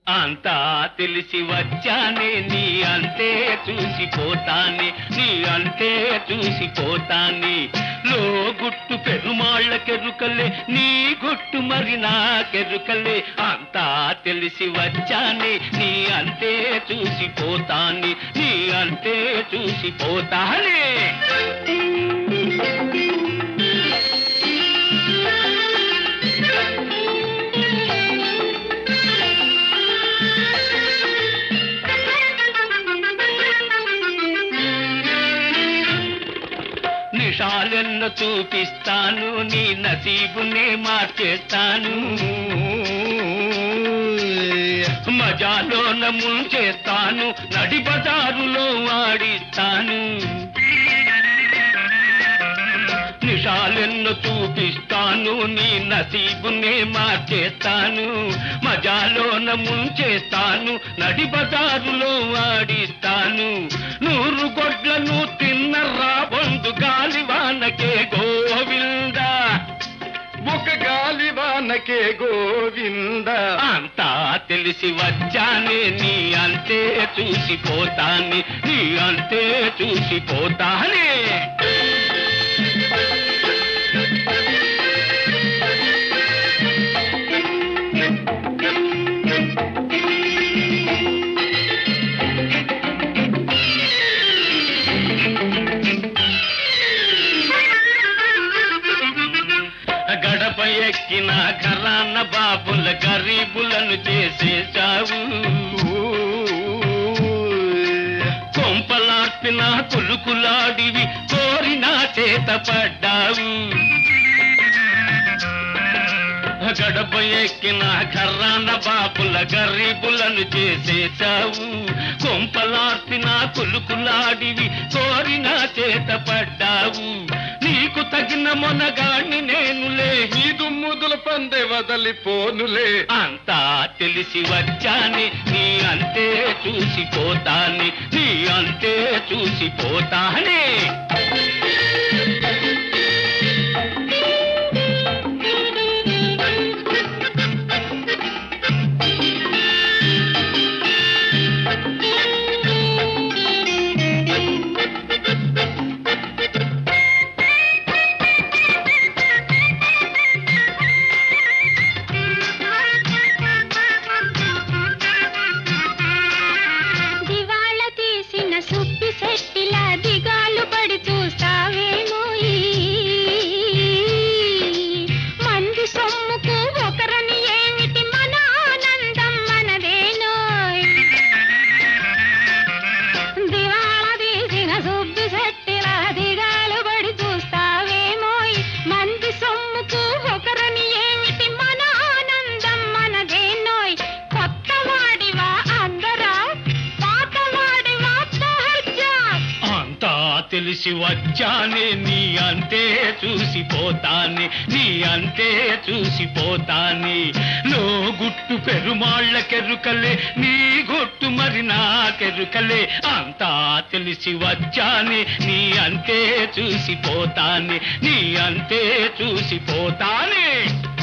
అంతా తెలిసి వచ్చానే నీ అంతే చూసిపోతానే నీ అంతే చూసిపోతానే లో గుట్టు పెరుమాళ్ళకెరుకలే నీ గుట్టు మరి నాకెరుకలే అంతా తెలిసి వచ్చానే నీ అంతే చూసిపోతానే నీ అంతే చూసిపోతానే నిషాలెన్న చూపిస్తాను నీ నసీబునే మార్చేస్తాను మజాలోన ముంచేస్తాను నడి బజారులో ఆడిస్తాను నిషాలెన్నో చూపిస్తాను నీ నసీబునే మార్చేస్తాను మజాలోన ముంచేస్తాను నడి బజారులో ఆడిస్తాను నూరు గొడ్లను తిన్న రాబందు గాలివానకే గోవిందా ఒక గాలివానకే గోవింద అంతా తెలిసి వచ్చానే నీ అంతే చూసిపోతానే నీ అంతే చూసిపోతానే గడప ఎక్కిన ఘరాన బాబుల గరీబులను చేసేశావు కొంపలార్పిన కులుకులాడివి కోరిన చేత పడ్డావు గడప ఎక్కిన కర్రాన బాపుల గరీబులను చేసేశావు కొంపలార్పిన కులుకులాడివి కోరిన చేత పడ్డావు నీకు తగిన మొనగాణ్ణి నేనులే నీ దుమ్ముదుల పందె వదలిపోనులే అంతా తెలిసి వచ్చాని నీ అంతే చూసిపోతాని నీ అంతే చూసిపోతానే దివాళ తీసిన సుప్పి శెట్టిలా దిగాలు పడి చూస్తావేమో ఈ మంది సొమ్ముకు ఒకరని ఏమిటి మన ఆనందం మనదేనోయ్ దివాళ తీసిన సుబ్బి శెట్టిలా దిగాలు పడి చూస్తావేమోయ్ మంది సొమ్ముకు ఒకరని ఏమిటి మన ఆనందం మనదేనోయ్ కొత్త వాడివా అందరా పాత వాడివా సహజ అంతా తెలిసి వచ్చానే నీ అంతే చూసిపోతానే నీ అంతే చూసిపోతానే లో గుట్టు పెరుమాళ్ళకెరుకలే నీ గుట్టు మరి నాకెరుకలే అంతా తెలిసి వచ్చానే నీ అంతే చూసిపోతానే నీ అంతే చూసిపోతానే